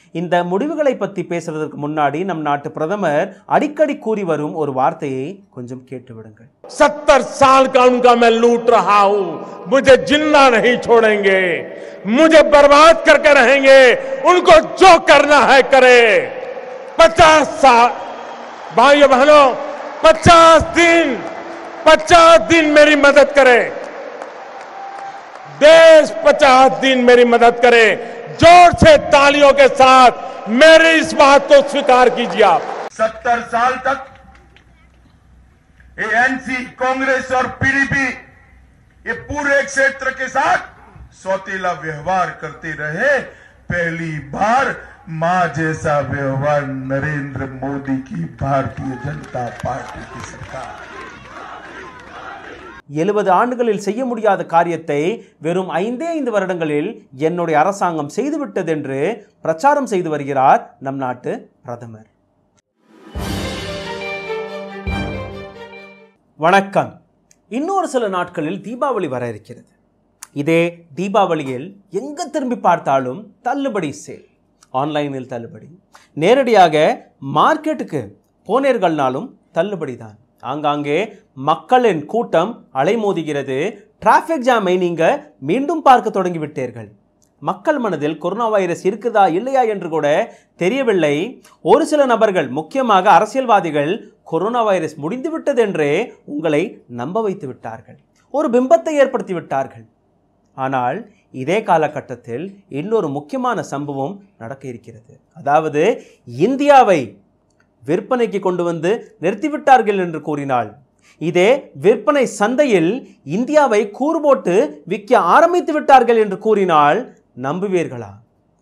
இந்த முடிவுகளை பற்றி பேசுறதுக்கு முன்னாடி நம் நாட்டு பிரதமர் அடிக்கடி கூறி வரும் ஒரு வார்த்தையை கொஞ்சம் கேட்டு விடுங்கள் सत्तर साल का उनका मैं लूट रहा हूं मुझे जिंदा नहीं छोड़ेंगे मुझे बर्बाद करके रहेंगे उनको जो करना है करे पचास साल भाइयों बहनों पचास दिन पचास दिन मेरी मदद करे देश पचास दिन मेरी मदद करे जोर से तालियों के साथ मेरी इस बात को स्वीकार कीजिए आप सत्तर साल तक ये एनसी कांग्रेस और पीडीपी ये पूरे क्षेत्र के साथ सौतेला व्यवहार करते रहे पहली बार मां जैसा व्यवहार नरेंद्र मोदी की भारतीय जनता पार्टी की सरकार எழுபது ஆண்டுகளில் செய்ய முடியாத காரியத்தை வெறும் ஐந்தே ஐந்து வருடங்களில் என்னுடைய அரசாங்கம் செய்துவிட்டது என்று பிரச்சாரம் செய்து வருகிறார் நம் நாட்டு பிரதமர் வணக்கம் இன்னொரு சில நாட்களில் தீபாவளி வர இருக்கிறது இதே தீபாவளியில் எங்க திரும்பி பார்த்தாலும் தள்ளுபடி சேல் ஆன்லைனில் தள்ளுபடி நேரடியாக மார்க்கெட்டுக்கு போனீர்கள்னாலும் தள்ளுபடி தான் ஆங்காங்கே மக்களின் கூட்டம் அலைமோதுகிறது டிராஃபிக் ஜாமை நீங்க மீண்டும் பார்க்க தொடங்கி விட்டீர்கள் மக்கள் மனதில் கொரோனா வைரஸ் இருக்குதா இல்லையா என்று கூட தெரியவில்லை ஒரு சில நபர்கள் முக்கியமாக அரசியல்வாதிகள் கொரோனா வைரஸ் முடிந்துவிட்டது என்றே உங்களை நம்ப வைத்து விட்டார்கள் ஒரு பிம்பத்தை ஏற்படுத்தி விட்டார்கள் ஆனால் இதே காலகட்டத்தில் இன்னொரு முக்கியமான சம்பவம் நடக்க இருக்கிறது அதாவது இந்தியாவை விற்பனைக்கு கொண்டு வந்து நிறுத்திவிட்டார்கள் என்று கூறினாள் இதே விற்பனை சந்தையில் இந்தியாவை கூறு போட்டு விற்க ஆரம்பித்து விட்டார்கள் என்று கூறினால் நம்புவீர்களா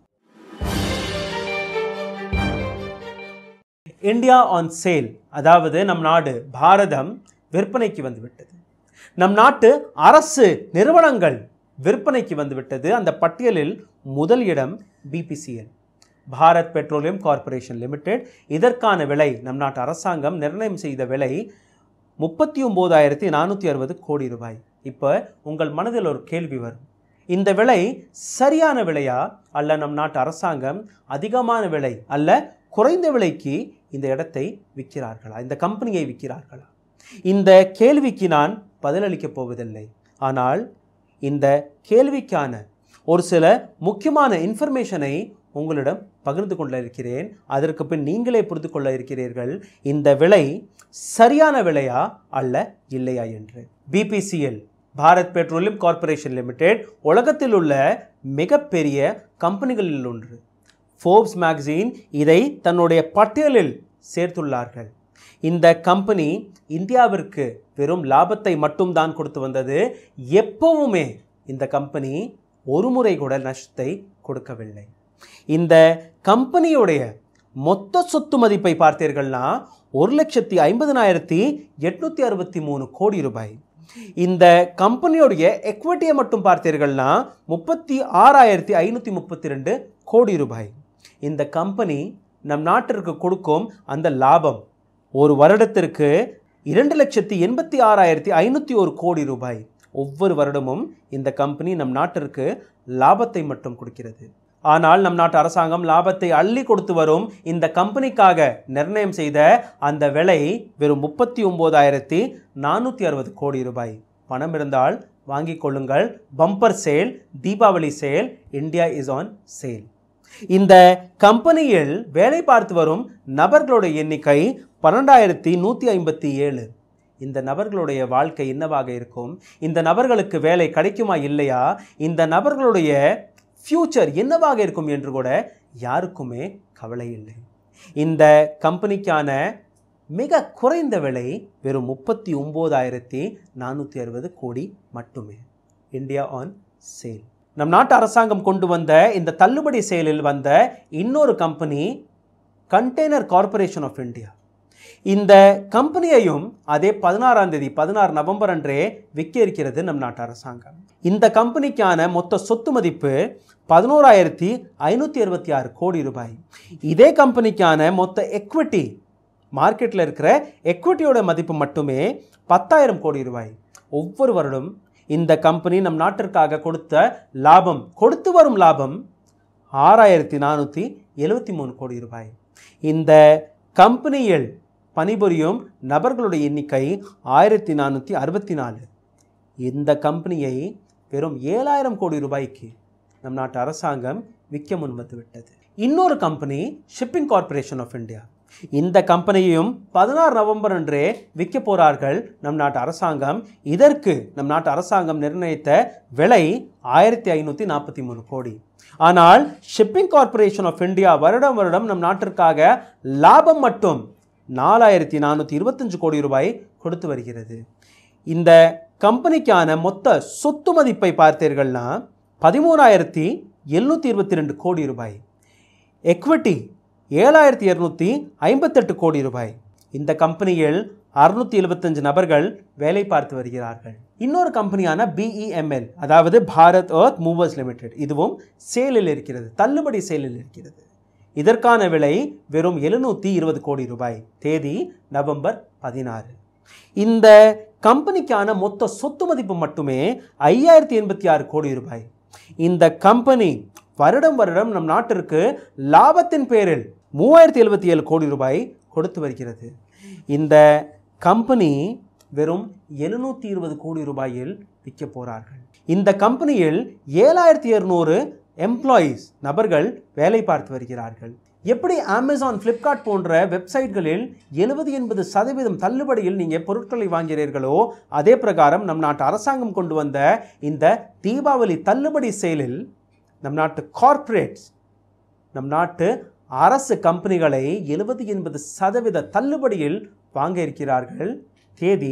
இந்தியா ஆன் சேல் அதாவது நம் நாடு பாரதம் விற்பனைக்கு வந்துவிட்டது நம் நாட்டு அரசு நிறுவனங்கள் விற்பனைக்கு வந்துவிட்டது அந்த பட்டியலில் முதல் இடம் BPCL Bharat petroleum corporation limited இதற்கான விலை நம் நாட்டு அரசாங்கம் நிர்ணயம் செய்த விலை முப்பத்தி ஒம்போதாயிரத்தி நானூற்றி அறுபது கோடி ரூபாய் இப்போ உங்கள் மனதில் ஒரு கேள்வி வரும் இந்த விலை சரியான விலையா அல்ல நம் நாட்டு அரசாங்கம் அதிகமான விலை அல்ல குறைந்த விலைக்கு இந்த இடத்தை விற்கிறார்களா இந்த கம்பெனியை விற்கிறார்களா இந்த கேள்விக்கு நான் பதிலளிக்கப் போவதில்லை ஆனால் இந்த கேள்விக்கான ஒரு சில முக்கியமான இன்ஃபர்மேஷனை உங்களிடம் பகிர்ந்து கொள்ள இருக்கிறேன் அதற்கு பின் நீங்களே புரிந்து கொள்ள இருக்கிறீர்கள் இந்த விலை சரியான விலையா அல்ல இல்லையா என்று BPCL Bharat petroleum corporation limited உலகத்தில் உள்ள மிகப்பெரிய கம்பெனிகளில் ஒன்று ஃபோர்ப்ஸ் மேகசின் இதை தன்னுடைய பட்டியலில் சேர்த்துள்ளார்கள் இந்த கம்பெனி இந்தியாவிற்கு வெறும் லாபத்தை மட்டும்தான் கொடுத்து வந்தது எப்பவுமே இந்த கம்பெனி ஒரு முறை கூட நஷ்டத்தை கொடுக்கவில்லை இந்த கம்பெனியுடைய மொத்த சொத்து மதிப்பை பார்த்தீர்கள்னா ஒரு லட்சத்தி ஐம்பதனாயிரத்தி எட்நூத்தி அறுபத்தி மூணு கோடி ரூபாய் இந்த கம்பெனியுடைய எக்விட்டியை மட்டும் பார்த்தீர்கள்னா முப்பத்தி ஆறாயிரத்தி ஐநூற்றி முப்பத்தி ரெண்டு கோடி ரூபாய் இந்த கம்பெனி நம் நாட்டிற்கு கொடுக்கும் அந்த லாபம் ஒரு வருடத்திற்கு இரண்டு லட்சத்தி எண்பத்தி ஆறாயிரத்தி ஐநூற்றி ஒரு கோடி ரூபாய் ஒவ்வொரு வருடமும் இந்த கம்பெனி நம் நாட்டிற்கு லாபத்தை மட்டும் கொடுக்கிறது ஆனால் நம் நாட்டு அரசாங்கம் லாபத்தை அள்ளி கொடுத்து வரும் இந்த கம்பெனிக்காக நிர்ணயம் செய்த அந்த விலை வெறும் முப்பத்தி ஒம்போதாயிரத்தி நானூற்றி அறுபது கோடி ரூபாய் பணம் இருந்தால் வாங்கிக் கொள்ளுங்கள் bumper sale Deepavali sale India is on sale இந்த கம்பெனியில் வேலை பார்த்து வரும் நபர்களுடைய எண்ணிக்கை பன்னெண்டாயிரத்தி நூற்றி ஐம்பத்தி ஏழு இந்த நபர்களுடைய வாழ்க்கை என்னவாக இருக்கும் இந்த நபர்களுக்கு வேலை கிடைக்குமா இல்லையா இந்த நபர்களுடைய ஃப்யூச்சர் என்னவாக இருக்கும் என்று கூட யாருக்குமே கவலை இல்லை இந்த கம்பெனிக்கான மிக குறைந்த விலை வெறும் முப்பத்தி ஒம்போதாயிரத்தி நானூற்றி அறுபது கோடி மட்டுமே இந்தியா ஆன் சேல் நம் நாட்டு அரசாங்கம் கொண்டு வந்த இந்த தள்ளுபடி செயலில் வந்த இன்னொரு company container corporation of India இந்த கம்பெனியையும் அதே பதினாறாம் தேதி பதினாறு நவம்பர் அன்றே விற்க இருக்கிறது நம் நாட்டு அரசாங்கம் இந்த கம்பெனிக்கான மொத்த சொத்து மதிப்பு பதினோராயிரத்தி ஐநூற்றி அறுபத்தி ஆறு கோடி ரூபாய் இதே கம்பெனிக்கான மொத்த எக்விட்டி மார்க்கெட்டில் இருக்கிற எக்விட்டியோட மதிப்பு மட்டுமே பத்தாயிரம் கோடி ரூபாய் ஒவ்வொரு வருடம் இந்த கம்பெனி நம் நாட்டிற்காக கொடுத்த லாபம் கொடுத்து வரும் லாபம் ஆறாயிரத்தி நானூற்றி எழுபத்தி மூணு கோடி ரூபாய் இந்த கம்பெனியில் பணிபுரியும் நபர்களுடைய எண்ணிக்கை ஆயிரத்தி நானூற்றி அறுபத்தி நாலு இந்த கம்பெனியை வெறும் ஏழாயிரம் கோடி ரூபாய்க்கு நம் நாட்டு அரசாங்கம் விற்க முன்வந்து விட்டது இன்னொரு company shipping corporation of India இந்த கம்பெனியையும் பதினாறு நவம்பர் அன்றே விற்க போறார்கள் நம் நாட்டு அரசாங்கம் இதற்கு நம் நாட்டு அரசாங்கம் நிர்ணயித்த விலை ஆயிரத்தி ஐநூற்றி நாற்பத்தி மூணு கோடி ஆனால் ஷிப்பிங் கார்ப்பரேஷன் ஆஃப் இந்தியா வருடம் வருடம் நம் நாட்டிற்காக லாபம் மட்டும் நாலாயிரத்தி நானூற்றி இருபத்தஞ்சு கோடி ரூபாய் கொடுத்து வருகிறது இந்த கம்பெனிக்கான மொத்த சொத்து மதிப்பை பார்த்தீர்கள்னா பதிமூணாயிரத்தி எழுநூற்றி இருபத்தி ரெண்டு கோடி ரூபாய் எக்விட்டி ஏழாயிரத்தி இரநூத்தி ஐம்பத்தெட்டு கோடி ரூபாய் இந்த கம்பெனியில் அறுநூத்தி எழுபத்தஞ்சு நபர்கள் வேலை பார்த்து வருகிறார்கள் இன்னொரு கம்பெனியான பிஇஎம்எல் அதாவது பாரத் எர்த் மூவர்ஸ் லிமிடெட் இதுவும் சேலில் இருக்கிறது தள்ளுபடி சேலில் இருக்கிறது இதற்கான விலை வெறும் எழுநூற்றி இருபது கோடி ரூபாய் தேதி நவம்பர் பதினாறு இந்த கம்பெனிக்கான மொத்த சொத்து மதிப்பு மட்டுமே ஐயாயிரத்தி எண்பத்தி ஆறு கோடி ரூபாய் இந்த கம்பெனி வருடம் வருடம் நம் நாட்டிற்கு லாபத்தின் பேரில் மூவாயிரத்தி எழுபத்தி ஏழு கோடி ரூபாய் கொடுத்து வருகிறது இந்த கம்பெனி வெறும் எழுநூற்றி இருபது கோடி ரூபாயில் விற்க போகிறார்கள் இந்த கம்பெனியில் ஏழாயிரத்தி இரநூறு எம்ப்ளாயீஸ் நபர்கள் வேலை பார்த்து வருகிறார்கள் எப்படி அமேசான் ஃப்ளிப்கார்ட் போன்ற வெப்சைட்களில் எழுபது எண்பது சதவீதம் தள்ளுபடியில் நீங்கள் பொருட்களை வாங்கிறீர்களோ அதே பிரகாரம் நம் நாட்டு அரசாங்கம் கொண்டு வந்த இந்த தீபாவளி தள்ளுபடி செயலில் நம் நாட்டு கார்ப்பரேட்ஸ் நம் நாட்டு அரசு கம்பெனிகளை எழுபது எண்பது சதவீத தள்ளுபடியில் வாங்க இருக்கிறார்கள் தேதி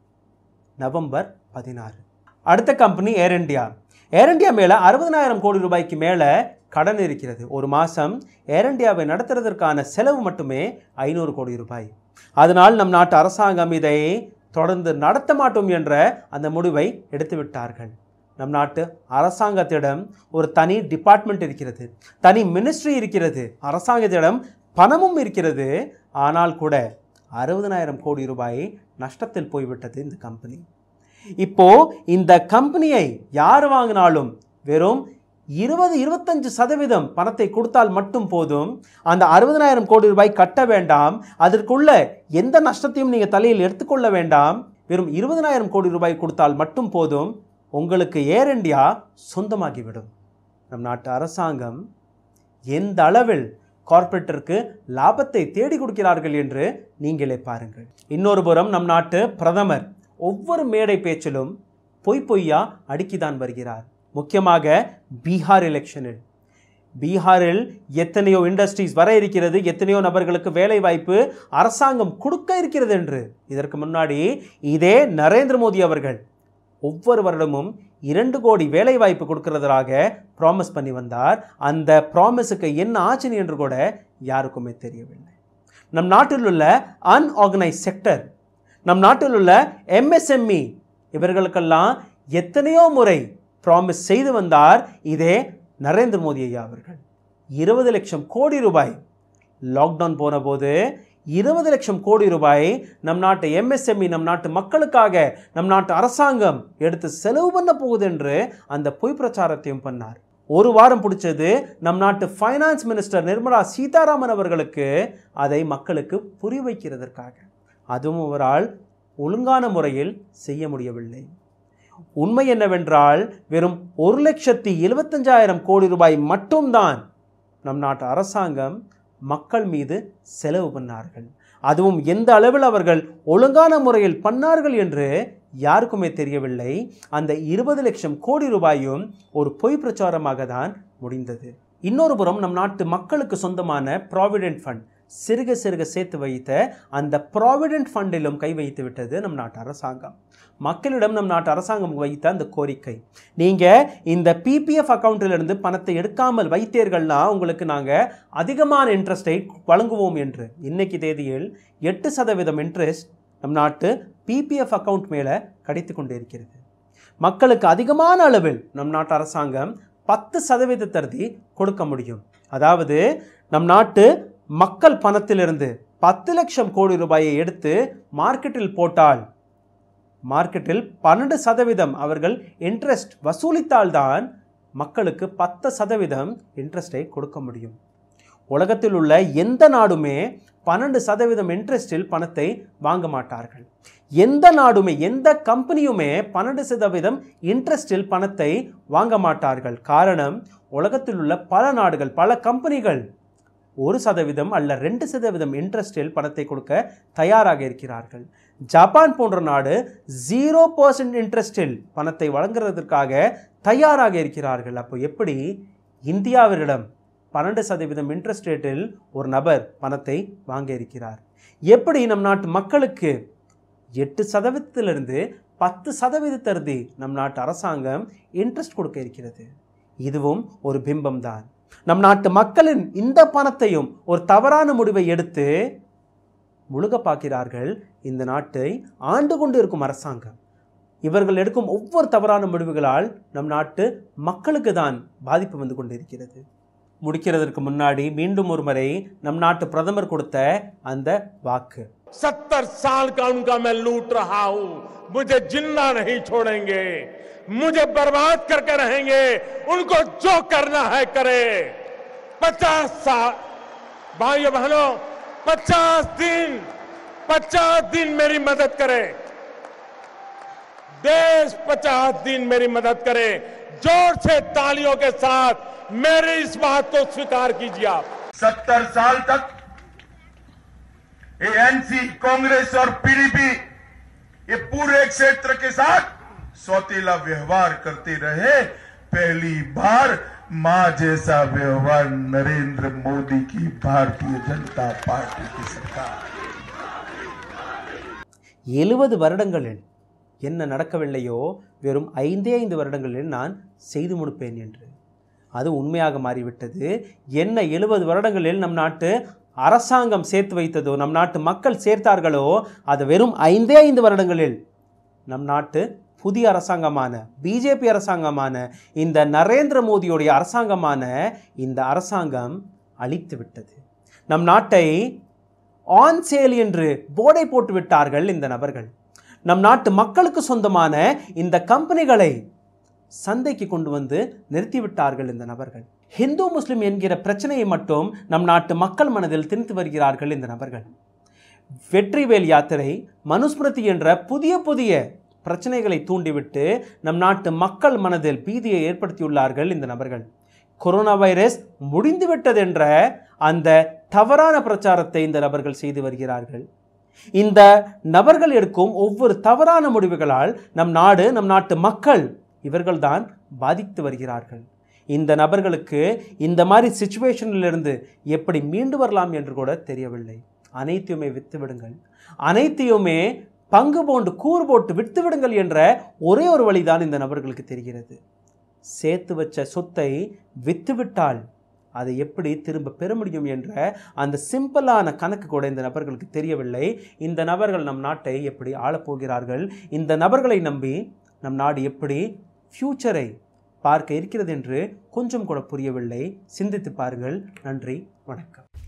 நவம்பர் பதினாறு அடுத்த company Air India Air India மேலே அறுபதனாயிரம் கோடி ரூபாய்க்கு மேலே கடன் இருக்கிறது ஒரு மாதம் ஏர் இந்தியாவை நடத்துறதற்கான செலவு மட்டுமே ஐநூறு கோடி ரூபாய் அதனால் நம் நாட்டு அரசாங்கம் இதை தொடர்ந்து நடத்த மாட்டோம் என்ற அந்த முடிவை எடுத்து விட்டார்கள் நம் நாட்டு அரசாங்கத்திடம் ஒரு தனி டிபார்ட்மெண்ட் இருக்கிறது தனி மினிஸ்ட்ரி இருக்கிறது அரசாங்கத்திடம் பணமும் இருக்கிறது ஆனால் கூட அறுபதனாயிரம் கோடி ரூபாய் நஷ்டத்தில் போய்விட்டது இந்த கம்பெனி இப்போ இந்த கம்பெனியை யார் வாங்கினாலும் வெறும் இருபது இருபத்தஞ்சு சதவீதம் பணத்தை கொடுத்தால் மட்டும் போதும் அந்த அறுபதனாயிரம் கோடி ரூபாய் கட்ட வேண்டாம் அதற்குள்ள எந்த நஷ்டத்தையும் நீங்கள் தலையில் எடுத்துக்கொள்ள வேண்டாம் வெறும் இருபதனாயிரம் கோடி ரூபாய் கொடுத்தால் மட்டும் போதும் உங்களுக்கு ஏர் இந்தியா சொந்தமாகிவிடும் நம் நாட்டு அரசாங்கம் எந்த அளவில் கார்ப்பரேட்டிற்கு லாபத்தை தேடி கொடுக்கிறார்கள் என்று நீங்களே பாருங்கள் இன்னொரு புறம் நம் நாட்டு பிரதமர் ஒவ்வொரு மேடை பேச்சிலும் பொய் பொய்யா அடுக்கிதான் வருகிறார் முக்கியமாக பீகார் எலெக்ஷனில் பீகாரில் எத்தனையோ இண்டஸ்ட்ரீஸ் வர இருக்கிறது எத்தனையோ நபர்களுக்கு வேலை வாய்ப்பு அரசாங்கம் கொடுக்க இருக்கிறது என்று இதற்கு முன்னாடி இதே நரேந்திர மோடி அவர்கள் ஒவ்வொரு வருடமும் இரண்டு கோடி வேலை வாய்ப்பு கொடுக்கறதாக ப்ராமிஸ் பண்ணி வந்தார் அந்த ப்ராமிஸுக்கு என்ன ஆச்சுன்னு என்று கூட யாருக்குமே தெரியவில்லை நம் நாட்டில் உள்ள அன்ஆர்கனைஸ் செக்டர் நம் நாட்டில் உள்ள எம்எஸ்எம்இ இவர்களுக்கெல்லாம் எத்தனையோ முறை ப்ராமிஸ் செய்து வந்தார் இதே நரேந்திர மோடி ஐயா அவர்கள் இருபது லட்சம் கோடி ரூபாய் லாக்டவுன் போன போது இருபது லட்சம் கோடி ரூபாய் நம் நாட்டு எம்எஸ்எம்இ நம் நாட்டு மக்களுக்காக நம் நாட்டு அரசாங்கம் எடுத்து செலவு பண்ண போகுது என்று அந்த பொய் பிரச்சாரத்தையும் பண்ணார் ஒரு வாரம் பிடிச்சது நம் நாட்டு ஃபைனான்ஸ் மினிஸ்டர் நிர்மலா சீதாராமன் அவர்களுக்கு அதை மக்களுக்கு புரிய வைக்கிறதற்காக அதுவும் அவரால் ஒழுங்கான முறையில் செய்ய முடியவில்லை உண்மை என்னவென்றால் வெறும் ஒரு லட்சத்தி எழுபத்தஞ்சாயிரம் கோடி ரூபாய் மட்டும்தான் நம் நாட்டு அரசாங்கம் மக்கள் மீது செலவு பண்ணார்கள் அதுவும் எந்த அளவில் அவர்கள் ஒழுங்கான முறையில் பண்ணார்கள் என்று யாருக்குமே தெரியவில்லை அந்த இருபது லட்சம் கோடி ரூபாயும் ஒரு பொய் பிரச்சாரமாக தான் முடிந்தது இன்னொரு புறம் நம் நாட்டு மக்களுக்கு சொந்தமான ப்ராவிடென்ட் ஃபண்ட் சிறுக சிறுக சேர்த்து வைத்த அந்த ப்ராவிடென்ட் ஃபண்டிலும் கை வைத்து விட்டது நம் நாட்டு அரசாங்கம் மக்களிடம் நம் நாட்டு அரசாங்கம் வைத்த அந்த கோரிக்கை நீங்கள் இந்த பிபிஎஃப் அக்கௌண்ட்டிலிருந்து பணத்தை எடுக்காமல் வைத்தீர்கள்னா உங்களுக்கு நாங்கள் அதிகமான இன்ட்ரெஸ்ட்டை வழங்குவோம் என்று இன்னைக்கு தேதியில் எட்டு சதவீதம் இன்ட்ரெஸ்ட் நம் நாட்டு பிபிஎஃப் அக்கவுண்ட் மேலே கிடைத்து கொண்டு இருக்கிறது மக்களுக்கு அதிகமான அளவில் நம் நாட்டு அரசாங்கம் பத்து சதவீதத்தருதி கொடுக்க முடியும் அதாவது நம் நாட்டு மக்கள் பணத்திலிருந்து பத்து லட்சம் கோடி ரூபாயை எடுத்து மார்க்கெட்டில் போட்டால் மார்க்கெட்டில் பன்னெண்டு சதவீதம் அவர்கள் இன்ட்ரெஸ்ட் வசூலித்தால்தான் மக்களுக்கு பத்து சதவீதம் இன்ட்ரெஸ்டை கொடுக்க முடியும் உலகத்தில் உள்ள எந்த நாடுமே பன்னெண்டு சதவீதம் இன்ட்ரெஸ்டில் பணத்தை வாங்க மாட்டார்கள் எந்த நாடுமே எந்த கம்பெனியுமே பன்னெண்டு சதவீதம் இன்ட்ரெஸ்டில் பணத்தை வாங்க மாட்டார்கள் காரணம் உலகத்தில் உள்ள பல நாடுகள் பல கம்பெனிகள் ஒரு சதவீதம் அல்ல ரெண்டு சதவீதம் இன்ட்ரெஸ்டில் பணத்தை கொடுக்க தயாராக இருக்கிறார்கள் ஜப்பான் போன்ற நாடு ஜீரோ பர்சன்ட் இன்ட்ரெஸ்டில் பணத்தை வழங்குறதற்காக தயாராக இருக்கிறார்கள் அப்போ எப்படி இந்தியாவிடம் பன்னெண்டு சதவீதம் இன்ட்ரெஸ்ட் ரேட்டில் ஒரு நபர் பணத்தை வாங்க இருக்கிறார் எப்படி நம் நாட்டு மக்களுக்கு எட்டு சதவீதத்திலிருந்து பத்து சதவீதத்தருதி நம் நாட்டு அரசாங்கம் இன்ட்ரெஸ்ட் கொடுக்க இருக்கிறது இதுவும் ஒரு பிம்பம் தான் நம் நாட்டு மக்களின் இந்த பணத்தையும் ஒரு தவறான முடிவை எடுத்து முழுக பார்க்கிறார்கள் இந்த நாட்டை ஆண்டு கொண்டு இருக்கும் அரசாங்கம் இவர்கள் எடுக்கும் ஒவ்வொரு தவறான முடிவுகளால் நம் நாட்டு மக்களுக்கு தான் பாதிப்பு வந்து கொண்டிருக்கிறது முடிக்கிறதற்கு முன்னாடி மீண்டும் ஒரு முறை நம் நாட்டு பிரதமர் கொடுத்த அந்த வாக்கு सत्तर साल का उनका मैं लूट रहा हूं मुझे जिंदा नहीं छोड़ेंगे मुझे बर्बाद करके रहेंगे उनको जो करना है करे पचास साल भाइयों बहनों पचास दिन पचास दिन मेरी मदद करे देश पचास दिन मेरी मदद करे जोर से तालियों के साथ मेरी इस बात को स्वीकार कीजिए आप सत्तर साल तक ये एनसी कांग्रेस और पीडीपी ये पूरे क्षेत्र के साथ सौतेला व्यवहार करते रहे पहली बार मां जैसा व्यवहार नरेंद्र मोदी की भारतीय जनता पार्टी की सरकार எழுபது வருடங்களில் என்ன நடக்கவில்லையோ வெறும் ஐந்தே ஐந்து வருடங்களில் நான் செய்து முடிப்பேன் என்று அது உண்மையாக மாறிவிட்டது என்ன எழுபது வருடங்களில் நம் நாட்டு அரசாங்கம் சேர்த்து வைத்ததோ நம் நாட்டு மக்கள் சேர்த்தார்களோ அது வெறும் ஐந்தே ஐந்து வருடங்களில் நம் நாட்டு புதிய அரசாங்கமான பிஜேபி அரசாங்கமான இந்த நரேந்திர மோடியுடைய அரசாங்கமான இந்த அரசாங்கம் அழித்து விட்டது நம் நாட்டை ஆன் சேல் என்று போர்டை போட்டு விட்டார்கள் இந்த நபர்கள் நம் நாட்டு மக்களுக்கு சொந்தமான இந்த கம்பெனிகளை சந்தைக்கு கொண்டு வந்து நிறுத்திவிட்டார்கள் இந்த நபர்கள் ஹிந்து முஸ்லிம் என்கிற பிரச்சனையை மட்டும் நம் நாட்டு மக்கள் மனதில் திணித்து வருகிறார்கள் இந்த நபர்கள் வெற்றிவேல் யாத்திரை மனுஸ்மிருதி என்ற புதிய புதிய பிரச்சனைகளை தூண்டிவிட்டு நம் நாட்டு மக்கள் மனதில் பீதியை ஏற்படுத்தியுள்ளார்கள் இந்த நபர்கள் கொரோனா வைரஸ் முடிந்துவிட்டது என்ற அந்த தவறான பிரச்சாரத்தை இந்த நபர்கள் செய்து வருகிறார்கள் இந்த நபர்கள் எடுக்கும் ஒவ்வொரு தவறான முடிவுகளால் நம் நாடு நம் நாட்டு மக்கள் இவர்கள்தான் பாதித்து வருகிறார்கள் இந்த நபர்களுக்கு இந்த மாதிரி சுச்சுவேஷனிலிருந்து எப்படி மீண்டு வரலாம் என்று கூட தெரியவில்லை அனைத்தையுமே வித்து விடுங்கள் அனைத்தையுமே பங்கு போண்டு கூறு போட்டு விட்டு விடுங்கள் என்ற ஒரே ஒரு வழிதான் இந்த நபர்களுக்கு தெரிகிறது சேர்த்து வச்ச சொத்தை வித்துவிட்டால் அதை எப்படி திரும்ப பெற முடியும் என்ற அந்த சிம்பிளான கணக்கு கூட இந்த நபர்களுக்கு தெரியவில்லை இந்த நபர்கள் நம் நாட்டை எப்படி ஆளப்போகிறார்கள் இந்த நபர்களை நம்பி நம் நாடு எப்படி ஃப்யூச்சரை பார்க்க இருக்கிறது என்று கொஞ்சம் கூட புரியவில்லை சிந்தித்து பாருங்கள் நன்றி வணக்கம்